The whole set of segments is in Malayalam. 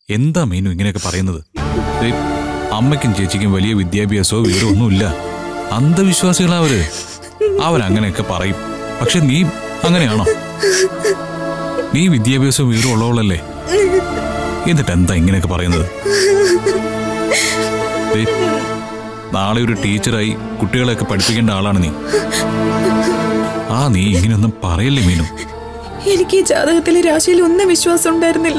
എന്താ മീനു ഇങ്ങനെയൊക്കെ പറയുന്നത് ദേ, അമ്മയ്ക്കും ചേച്ചിക്കും വലിയ വിദ്യാഭ്യാസമോ വിവരമോ ഒന്നുമില്ല അന്ധവിശ്വാസികളാ അവര് അവരങ്ങനെയൊക്കെ പറയും പക്ഷെ നീ അങ്ങനെയാണോ നീ വിദ്യാഭ്യാസവും വിവരം ഉള്ളവളല്ലേ എന്നിട്ട് എന്താ ഇങ്ങനെയൊക്കെ പറയുന്നത് ദേ, നാളെ ഒരു ടീച്ചറായി കുട്ടികളെയൊക്കെ പഠിപ്പിക്കേണ്ട ആളാണ് നീ ആ നീ ഇങ്ങനെയൊന്നും പറയല്ലേ മീനു എനിക്ക് ഈ ജാതകത്തിലെ രാശിയിൽ ഒന്നും വിശ്വാസം ഉണ്ടായിരുന്നില്ല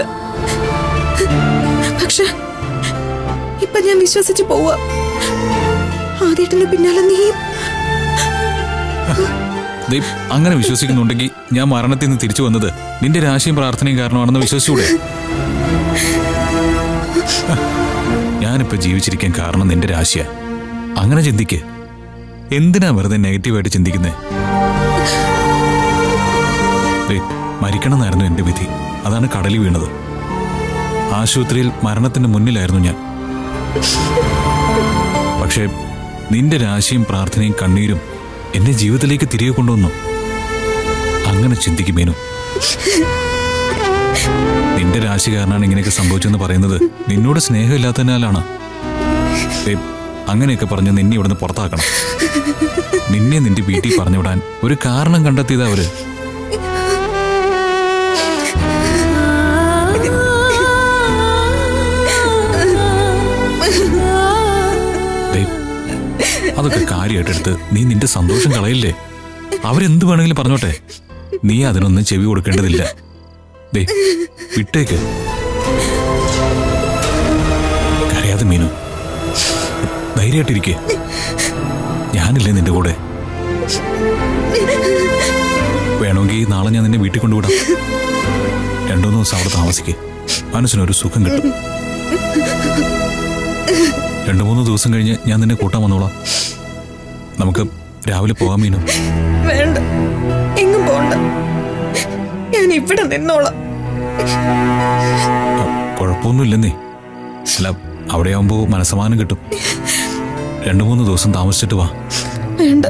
പക്ഷെ ഇപ്പൊ ഞാൻ വിശ്വസിച്ച് പോവാ ആദ്യേട്ടന് പിന്നാലെ നീ ദേ, അങ്ങനെ വിശ്വസിക്കുന്നുണ്ടെങ്കിൽ ഞാൻ മരണത്തിൽ നിന്ന് തിരിച്ചു വന്നത് നിന്റെ രാശിയും പ്രാർത്ഥനയും കാരണമാണെന്ന് വിശ്വസിച്ചൂടെ ഹ, ഞാനിപ്പോ ജീവിച്ചിരിക്കാൻ കാരണം നിന്റെ രാശിയാ അങ്ങനെ ചിന്തിക്ക് എന്തിനാ വെറുതെ നെഗറ്റീവായിട്ട് ചിന്തിക്കുന്നേ ദേ, മരിക്കണമെന്നായിരുന്നു എന്റെ വിധി അതാണ് കടലിൽ വീണത് ആശുപത്രിയിൽ മരണത്തിന് മുന്നിലായിരുന്നു ഞാൻ പക്ഷേ നിന്റെ രാശിയും പ്രാർത്ഥനയും കണ്ണീരും എന്നെ ജീവിതത്തിലേക്ക് തിരികെ കൊണ്ടുവന്നു അങ്ങനെ ചിന്തിക്കും മീനു നിന്റെ രാശി കാരണമാണ് ഇങ്ങനെയൊക്കെ സംഭവിച്ചെന്ന് പറയുന്നത് നിന്നോട് സ്നേഹമില്ലാത്തതിനാലാണ് ദേ, അങ്ങനെയൊക്കെ പറഞ്ഞ് നിന്നെ ഇവിടുന്ന് പുറത്താക്കണം നിന്നെ നിന്റെ വീട്ടിൽ പറഞ്ഞുവിടാൻ ഒരു കാരണം കണ്ടെത്തിയതാ അവര് ദേ, അതൊക്കെ കാര്യമായിട്ടെടുത്ത് നീ നിന്റെ സന്തോഷം കളയില്ലേ അവരെന്ത് വേണമെങ്കിലും പറഞ്ഞോട്ടെ നീ അതിനൊന്നും ചെവി കൊടുക്കേണ്ടതില്ല ദേ വിട്ടേക്ക് കരയാതെ മീനു ധൈര്യമായിട്ടിരിക്കെ ഞാനില്ലേ നിന്റെ കൂടെ വേണമെങ്കിൽ നാളെ ഞാൻ നിന്നെ വീട്ടിൽ കൊണ്ടുവിടാം രണ്ടു മൂന്ന് ദിവസം അവിടെ താമസിക്ക് മനസ്സിനൊരു സുഖം കിട്ടും രണ്ടു മൂന്ന് ദിവസം കഴിഞ്ഞ് ഞാൻ നിന്നെ കൂട്ടാൻ വന്നോളാം നമുക്ക് രാവിലെ പോകാൻ മീനു വേണ്ട എങ്ങും പോണ്ട ഞാൻ ഇവിടെ നിന്നോളാം ആ, കുഴപ്പമൊന്നുമില്ലെന്നേ അല്ല അവിടെയാവുമ്പോ മനസ്സമാനം കിട്ടും രണ്ടു മൂന്ന് ദിവസം താമസിച്ചിട്ട് വാ വേണ്ട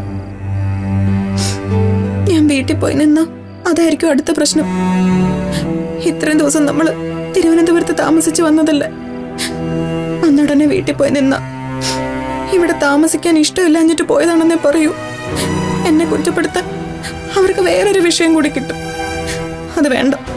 ഞാൻ വീട്ടിൽ പോയി നിന്ന അതായിരിക്കും അടുത്ത പ്രശ്നം ഇത്രയും ദിവസം നമ്മൾ തിരുവനന്തപുരത്ത് താമസിച്ചു വന്നതല്ലേ അന്നുടനെ വീട്ടിൽ പോയി നിന്ന ഇവിടെ താമസിക്കാൻ ഇഷ്ടമില്ലാഞ്ഞിട്ട് പോയതാണെന്നേ പറയൂ എന്നെ കുറ്റപ്പെടുത്താൻ അവർക്ക് വേറൊരു വിഷയം കൂടി കിട്ടും അത് വേണ്ട